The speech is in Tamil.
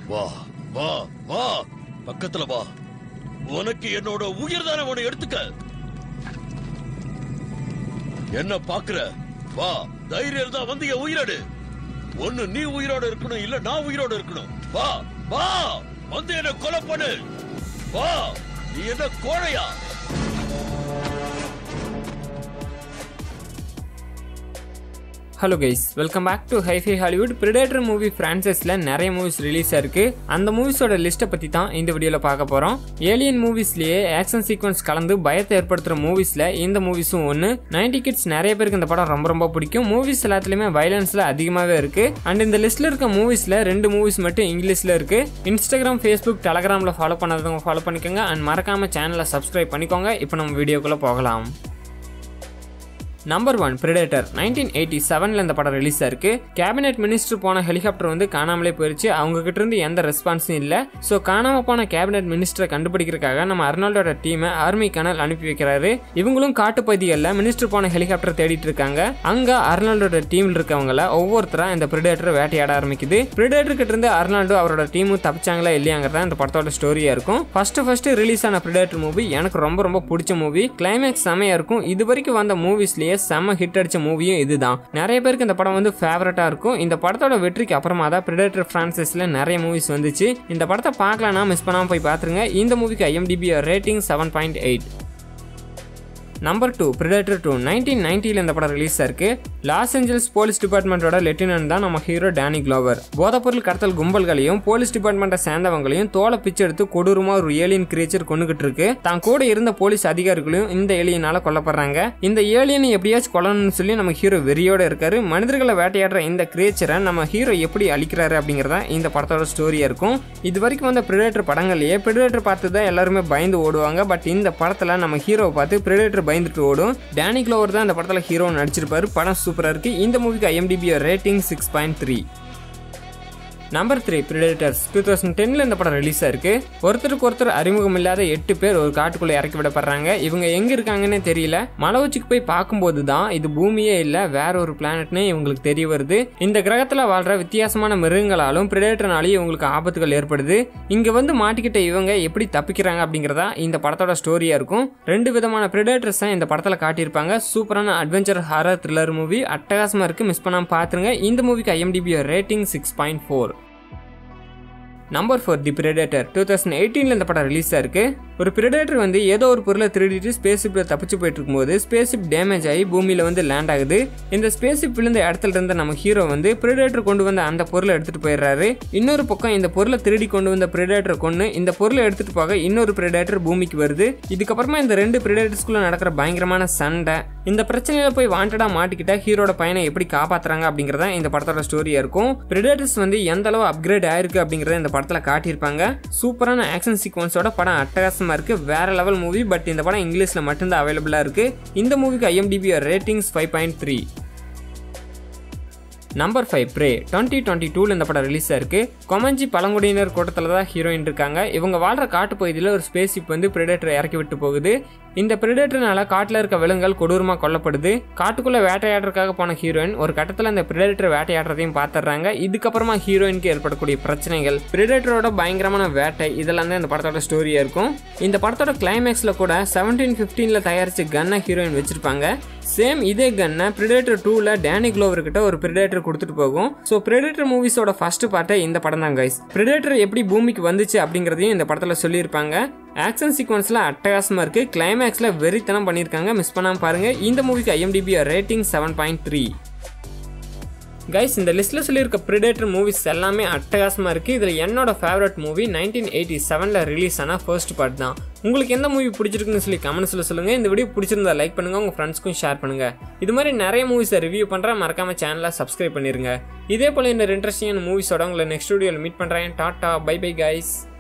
வா வா வா பக்கத்துல வா உனக்கு என்னோட உயிர் தானே உன்னை எடுத்துக்க என்ன பாக்குற வா தைரியம் இருந்தா வந்து என் உயிரோடு ஒண்ணு நீ உயிரோட இருக்கணும் இல்ல நான் உயிரோட இருக்கணும் வா வா வந்து என்ன கொலை பண்ணு வா நீ என்ன கோழையா hello guys welcome back to HiFi Hollywood Predator movie ஃப்ரான்சைஸில் நிறைய மூவிஸ் ரிலீஸ் ஆயிருக்கு அந்த மூவிஸோட லிஸ்ட்டை பற்றி தான் இந்த வீடியோவில் பார்க்க போகிறோம் ஏலியன் மூவிஸ்லேயே ஆக்ஷன் சீக்வன்ஸ் கலந்து பயத்தை ஏற்படுத்துகிற மூவிஸில் இந்த மூவிஸும் ஒன்று நைன்டி கிட்ஸ் நிறைய பேருக்கு இந்த படம் ரொம்ப ரொம்ப பிடிக்கும் மூவிஸ் எல்லாத்துலேயுமே வைலன்ஸில் அதிகமாகவே இருக்குது அண்ட் இந்த லிஸ்ட்டில் இருக்க மூவிஸில் ரெண்டு மூவிஸ் மட்டும் இங்கிலீஷில் இருக்குது இன்ஸ்டாகிராம் ஃபேஸ்புக் டெலகிராமில் ஃபாலோ பண்ணாதவங்க ஃபாலோ பண்ணிக்கோங்க அண்ட் மறக்காமல் சேனலை சப்ஸ்கிரைப் பண்ணிக்கோங்க இப்போ நம்ம வீடியோக்குள்ளே போகலாம் number one Predator nineteen eighty செவனில் இந்த படம் ரிலீஸ் ஆயிருக்கு கேபினெட் மினிஸ்டர் போன ஹெலிகாப்டர் வந்து காணாமலே போயிருச்சு அவங்க கிட்ட இருந்து எந்த ரெஸ்பான்ஸும் இல்லை ஸோ காணாம போன கேபினெட் மினிஸ்டரை கண்டுபிடிக்கிறதுக்காக நம்ம அர்னால்டோட டீமை ஆர்மி கனல் அனுப்பி வைக்கிறாரு இவங்களும் காட்டுப்பகுதிகளில் மினிஸ்டர் போன ஹெலிகாப்டர் தேடிட்டு இருக்காங்க அங்க அர்னால்டோட டீம்ல இருக்கவங்கள ஒவ்வொருத்தரா இந்த பிரிடேட்டர் வேட்டையாட ஆரம்பிக்குது பிரிடேட்டர் கிட்ட இருந்து அர்னால்டோ அவரோட டீமும் தப்பிச்சாங்களா இல்லையாங்கிறதா இந்த படத்தோட ஸ்டோரியா இருக்கும் ஃபர்ஸ்ட் ஃபர்ஸ்ட் ரிலீஸ் ஆன பிரிடேட்டர் மூவி எனக்கு ரொம்ப ரொம்ப பிடிச்ச மூவி கிளைமேக்ஸ் செமையா இருக்கும் இது வரைக்கும் வந்த மூவிஸ்லயே செம்ம ஹிட் அடிச்ச மூவியும் இதுதான் நிறைய பேருக்கு இந்த படம் வந்து ஃபேவரட்டா இருக்கும் இந்த படத்தோட வெற்றிக்கு அப்புறமா தான் பிரிடேட்டர் பிரான்சைஸ்ல நிறைய மூவிஸ் வந்துச்சு இந்த படத்தை பார்க்கலனா மிஸ் பண்ணாம போய் பாத்துருங்க இந்த மூவிக்கு IMDb rating seven point eight number two Predator two nineteen நைன்டியில் இந்த படம் ரிலீஸ் ஆயிருக்கு லாஸ் ஏஞ்சல்ஸ் போலீஸ் டிபார்ட்மெண்ட்டோட லெப்டினன்ட் தான் நம்ம ஹீரோ டேனி க்ளோவர் போதைப்பொருள் கடத்தல் கும்பல்களையும் போலீஸ் டிபார்ட்மெண்ட்டை சேர்ந்தவங்களையும் தோலை பிச்சு எடுத்து கொடூரமா ஒரு ஏலியன் கிரியேச்சர் கொண்டுகிட்டு இருக்கு தான் கூட இருந்த போலீஸ் அதிகாரிகளையும் இந்த ஏலியனால கொல்லப்படுறாங்க இந்த ஏலியனை எப்படியாச்சும் கொல்லணும்னு சொல்லி நம்ம ஹீரோ வெறியோட இருக்காரு மனிதர்களை வேட்டையாடுற இந்த கிரியேச்சரை நம்ம ஹீரோ எப்படி அழிக்கிறாரு அப்படிங்கிறதா இந்த படத்தோட ஸ்டோரியா இருக்கும் இது வரைக்கும் வந்த பிரிடேட்டர் படங்கள்லயே பிரிடேட்டர் பார்த்து தான் எல்லாருமே பயந்து ஓடுவாங்க பட் இந்த படத்துல நம்ம ஹீரோவை பார்த்து பிரிடேட்டர் பயந்துட்டு ஓடும் டேனி க்ளோவர் தான் இந்த படத்துல ஹீரோ நடிச்சிருப்பாரு படம் சூப்பரா இருக்கு இந்த மூவிக்கு IMDb rating six point three number three Predators two thousand டென்ல இந்த படம் ரிலீஸ் ஆயிருக்கு ஒருத்தருக்கு ஒருத்தர் அறிமுகம் இல்லாத எட்டு பேர் ஒரு காட்டுக்குள்ள இறக்கி விடப்படுறாங்க இவங்க எங்க இருக்காங்கன்னே தெரியல மலை உச்சிக்கு போய் பார்க்கும்போது தான் இது பூமியே இல்ல வேற ஒரு பிளானட்னே இவங்களுக்கு தெரிய வருது இந்த கிரகத்துல வாழ்ற வித்தியாசமான மிருகங்களாலும் பிரிடேட்டர்னாலையும் இவங்களுக்கு ஆபத்துகள் ஏற்படுது இங்க வந்து மாட்டிக்கிட்ட இவங்க எப்படி தப்பிக்கிறாங்க அப்படிங்கறதா இந்த படத்தோட ஸ்டோரியா இருக்கும் ரெண்டு விதமான பிரிடேட்டர்ஸ் இந்த படத்துல காட்டியிருப்பாங்க சூப்பரான அட்வென்ச்சர் ஹாரர் த்ரில்லர் மூவி அட்டகாசமா இருக்கு மிஸ் பண்ணாம பாத்துருங்க இந்த மூவிக்கு IMDb rating six point four number four the Predator two thousand எயிட்டீனில் இந்த படம் ரிலீஸ் ஆயிருக்கு ஒரு பிரிடேட்டர் வந்து ஏதோ ஒரு பொருளை திருடிட்டு ஸ்பேஸ் ஷிப்பில் தப்பிச்சு போயிட்டு இருக்கும்போது ஸ்பேஸ் ஷிப் டேமேஜ் ஆகி பூமியில் வந்து லேண்ட் ஆகுது இந்த ஸ்பேஸ் ஷிப் விழுந்த இடத்துல இருந்த நம்ம ஹீரோ வந்து பிரிடேட்டர் கொண்டு வந்த அந்த பொருளை எடுத்துட்டு போயிடுறாரு இன்னொரு பக்கம் இந்த பொருளை திருடி கொண்டு வந்த பிரிடேட்டர் கொண்டு இந்த பொருளை எடுத்துட்டு போக இன்னொரு பிரிடேட்டர் பூமிக்கு வருது இதுக்கப்புறமா இந்த ரெண்டு பிரிடேட்டர்ஸ்குள்ள நடக்கிற பயங்கரமான சண்டை இந்த பிரச்சனையில போய் வாண்டடா மாட்டிக்கிட்ட ஹீரோட பையனை எப்படி காப்பாத்துறாங்க அப்படிங்கறத இந்த படத்தோட ஸ்டோரியா இருக்கும் பிரிடேட்டர்ஸ் வந்து எந்த அளவு அப்கிரேட் ஆயிருக்கு அப்படிங்கறத இந்த படத்துல காட்டியிருப்பாங்க சூப்பரான ஆக்ஷன் சீக்வன்ஸோட படம் அட்டகாசமா இருக்கு வேற லெவல் மூவி பட் இந்த படம் இங்கிலீஷ்ல மட்டும்தான் அவைலபிளா இருக்கு இந்த மூவிக்கு IMDb ratings five point three number five Prey twenty twenty டூவில் இந்த படம் ரிலீஸ் ஆயிருக்கு கொமஞ்சி பழங்குடியினர் கூட்டத்தில் தான் ஹீரோயின் இருக்காங்க இவங்க வாழ்ற காட்டு பகுதியில் ஒரு ஸ்பேஸ் ஷிப் வந்து பிரிடேட்டர் இறக்கி விட்டு போகுது இந்த பிரிடேட்டர்னால காட்டில் இருக்க விலங்குகள் கொடூரமாக கொல்லப்படுது காட்டுக்குள்ள வேட்டையாடுறதுக்காக போன ஹீரோயின் ஒரு கட்டத்தில் இந்த பிரிடேட்டர் வேட்டையாடுறதையும் பார்த்துடுறாங்க இதுக்கப்புறமா ஹீரோயினுக்கு ஏற்படக்கூடிய பிரச்சனைகள் பிரிடேட்டரோட பயங்கரமான வேட்டை இதெல்லாம் தான் இந்த படத்தோட ஸ்டோரியா இருக்கும் இந்த படத்தோட கிளைமேக்ஸ்ல கூட செவன்டீன் ஃபிஃப்டீன்ல தயாரிச்ச கன்னை ஹீரோயின் வச்சிருப்பாங்க சேம் இதே கன்னை பிரிடேட்டர் டூல டேனி க்ளோவர் கிட்ட ஒரு பிரிடேட்டர் கொடுத்துட்டு போகும் ஸோ பிரிடேட்டர் மூவிஸோட ஃபர்ஸ்ட் பார்ட்டே இந்த படம் தான் கைஸ் பிரிடேட்டர் எப்படி பூமிக்கு வந்துச்சு அப்படிங்கிறதையும் இந்த படத்தில் சொல்லியிருப்பாங்க ஆக்ஷன் சீக்வன்ஸ்ல அட்டகாசமா இருக்கு கிளைமேக்ஸ்ல வெறித்தனம் பண்ணியிருக்காங்க மிஸ் பண்ணாம பாருங்க இந்த மூவிக்கு IMDb rating seven point three guys இந்த லிஸ்ட்டில் சொல்லியிருக்க ப்ரிடேட்டர் மூவிஸ் எல்லாமே அட்டகாசமாக இருக்குது இதில் என்னோட ஃபேவரட் மூவி நைன்டீன் எயிட்டி செவனில் ரிலீஸ் ஆன ஃபர்ஸ்ட் பார்ட் தான் உங்களுக்கு எந்த மூவி பிடிச்சிருக்குன்னு சொல்லி கமெண்ட்ஸில் சொல்லுங்கள் இந்த வீடியோ பிடிச்சிருந்தா லைக் பண்ணுங்கள் உங்கள் ஃப்ரெண்ட்ஸ்க்கும் ஷேர் பண்ணுங்கள் இது மாதிரி நிறைய மூவிஸை ரிவ்யூ பண்ணுறேன் மறக்காமல் சேனலை சப்ஸ்கிரைப் பண்ணிருங்க இதே போல் இந்த இன்ட்ரெஸ்டிங்கான மூவிஸோட உங்களை நெக்ஸ்ட் வீடியோவில் மீட் பண்ணுறேன் டாட்டா பை பை கைஸ்